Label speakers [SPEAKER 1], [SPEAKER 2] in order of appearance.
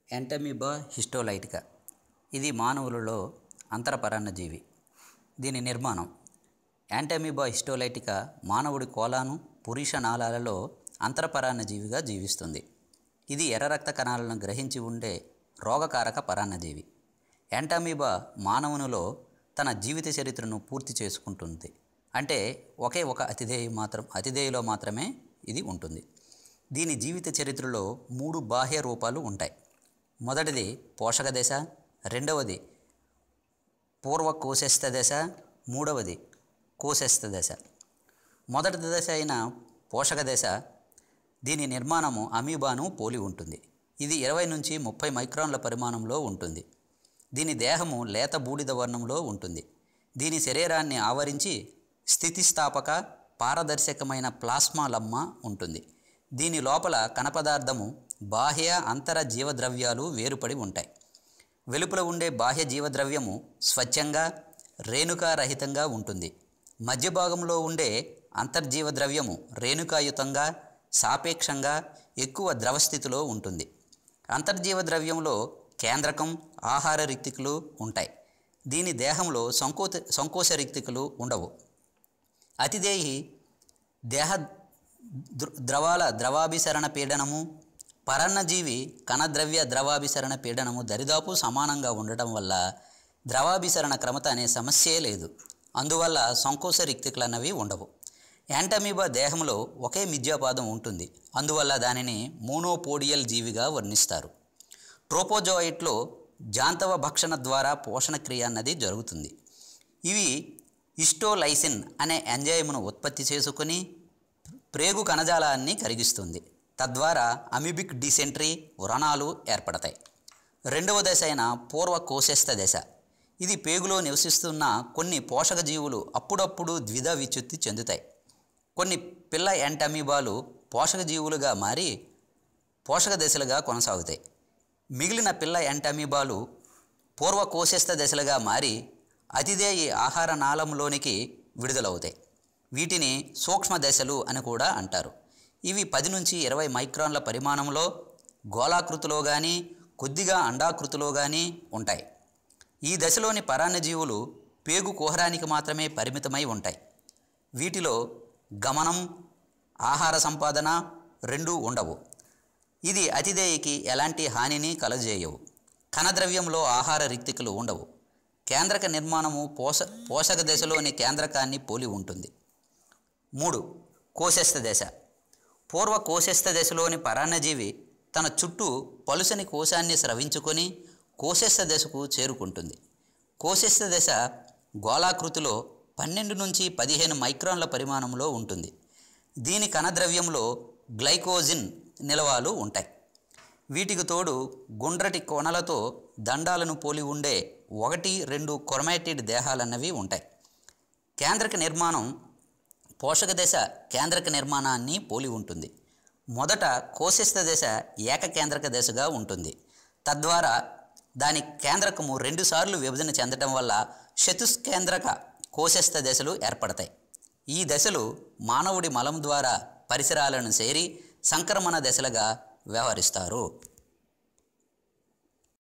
[SPEAKER 1] Entamoeba histolytica ఇది మానవులలో అంతరపరాన్నజీవి దీని నిర్మాణం యాంటమీబా హిస్టోలైటికా మానవుడి కోలాను పురుష నాళాలలో అంతరపరాన్నజీవిగా జీవిస్తుంది ఇది ఎర్ర రక్త కణాలను గ్రహించి ఉండే రోగకారక పరాన్నజీవి యాంటమీబా మానవునిలో తన జీవిత చరిత్రను పూర్తి చేసుకుంటుంది అంటే ఒకే ఒక అతిథేయ మాత్రం అతిథేయులో మాత్రమే ఇది ఉంటుంది దీని జీవిత చరిత్రలో మూడు బాహ్య రూపాలు ఉంటాయి మొదటిది పోషక దశ రెండవది పూర్వ కోశస్థ దశ మూడవది కోశస్థ దశ మొదటి దశ అయిన పోషక దశ దీని నిర్మాణము అమీబాను పోలి ఉంటుంది ఇది ఇరవై నుంచి ముప్పై మైక్రాన్ల పరిమాణంలో ఉంటుంది దీని దేహము లేత బూడిద వర్ణంలో ఉంటుంది దీని శరీరాన్ని ఆవరించి స్థితిస్థాపక పారదర్శకమైన ప్లాస్మా లమ్మ ఉంటుంది దీని లోపల కణపదార్థము బాహ్య అంతర జీవద్రవ్యాలు వేరుపడి ఉంటాయి వెలుపల ఉండే బాహ్య జీవద్రవ్యము స్వచ్ఛంగా రేణుకారహితంగా ఉంటుంది మధ్య భాగంలో ఉండే అంతర్జీవద్రవ్యము రేణుకాయుతంగా సాపేక్షంగా ఎక్కువ ద్రవస్థితిలో ఉంటుంది అంతర్జీవ ద్రవ్యంలో కేంద్రకం ఆహార రిక్తికులు ఉంటాయి దీని దేహంలో సంకోచ సంకోచ రిక్తికులు ఉండవు అతిదేహి దేహ దృ- ద్రవాల ద్రవాభిసరణ పీడనము పరన్నజీవి కణద్రవ్య ద్రవాభిసరణ పీడనము దరిదాపు సమానంగా ఉండటం వల్ల ద్రవాభిసరణ క్రమత అనే సమస్యే లేదు అందువల్ల సంకోచ రిక్తికులు అన్నవి ఉండవు యాంటమీబా దేహంలో ఒకే మిథ్యాపాదం ఉంటుంది అందువల్ల దానిని మోనోపోడియల్ జీవిగా వర్ణిస్తారు ట్రోపోజోయిట్లో జాంతవ భక్షణ ద్వారా పోషణ క్రియ అన్నది జరుగుతుంది ఇవి ఇస్టోలైసిన్ అనే ఎంజైమ్ను ఉత్పత్తి చేసుకొని ప్రేగు కణజాలాన్ని కరిగిస్తుంది తద్వారా అమిబిక్ డిసెంట్రీ వ్రణాలు ఏర్పడతాయి రెండవ దశ అయిన పూర్వ కోశస్థ దశ ఇది పేగులో నివసిస్తున్న కొన్ని పోషక జీవులు అప్పుడప్పుడు ద్విధ విచ్యుత్తి చెందుతాయి కొన్ని పిల్ల యాంటమీబాలు పోషక జీవులుగా మారి పోషక దశలుగా కొనసాగుతాయి మిగిలిన పిల్ల యాంటమీబాలు పూర్వ కోశస్థ దశలుగా మారి అతిదేయి ఆహార నాళంలోనికి విడుదలవుతాయి వీటిని సూక్ష్మ దశలు అని కూడా అంటారు ఇవి పది నుంచి ఇరవై మైక్రాన్ల పరిమాణంలో గోళాకృతిలో కానీ కొద్దిగా అండాకృతిలో కానీ ఉంటాయి ఈ దశలోని పరాన్నజీవులు పేగు కుహరానికి మాత్రమే పరిమితమై ఉంటాయి వీటిలో గమనం ఆహార సంపాదన రెండూ ఉండవు ఇది అతిదేయికి ఎలాంటి హానిని కలజేయవు కణద్రవ్యంలో ఆహార రిక్తికలు ఉండవు కేంద్రక నిర్మాణము పోష పోషక దశలోని కేంద్రకాన్ని పోలి ఉంటుంది మూడు కోశస్థ దశ పూర్వ కోశస్థ దశలోని పరాన్నజీవి తన చుట్టూ పలుసని కోశాన్ని స్రవించుకొని కోశస్థ దశకు చేరుకుంటుంది కోశస్థ దశ గోళాకృతిలో పన్నెండు నుంచి పదిహేను మైక్రాన్ల పరిమాణంలో ఉంటుంది దీని కణద్రవ్యంలో గ్లైకోజిన్ నిలవాలు ఉంటాయి వీటికి తోడు గుండ్రటి కొనలతో దండాలను పోలి ఉండే ఒకటి రెండు కొరమాటిడ్ దేహాలన్నవి ఉంటాయి కేంద్రక నిర్మాణం పోషక దశ కేంద్రక నిర్మాణాన్ని పోలి ఉంటుంది మొదట కోశస్థ దశ ఏకకేంద్రక దశగా ఉంటుంది తద్వారా దాని కేంద్రకము రెండుసార్లు విభజన చెందటం వల్ల చతుస్కేంద్రక కోశస్థ దశలు ఏర్పడతాయి ఈ దశలు మానవుడి మలం ద్వారా పరిసరాలను చేరి సంక్రమణ దశలుగా వ్యవహరిస్తారు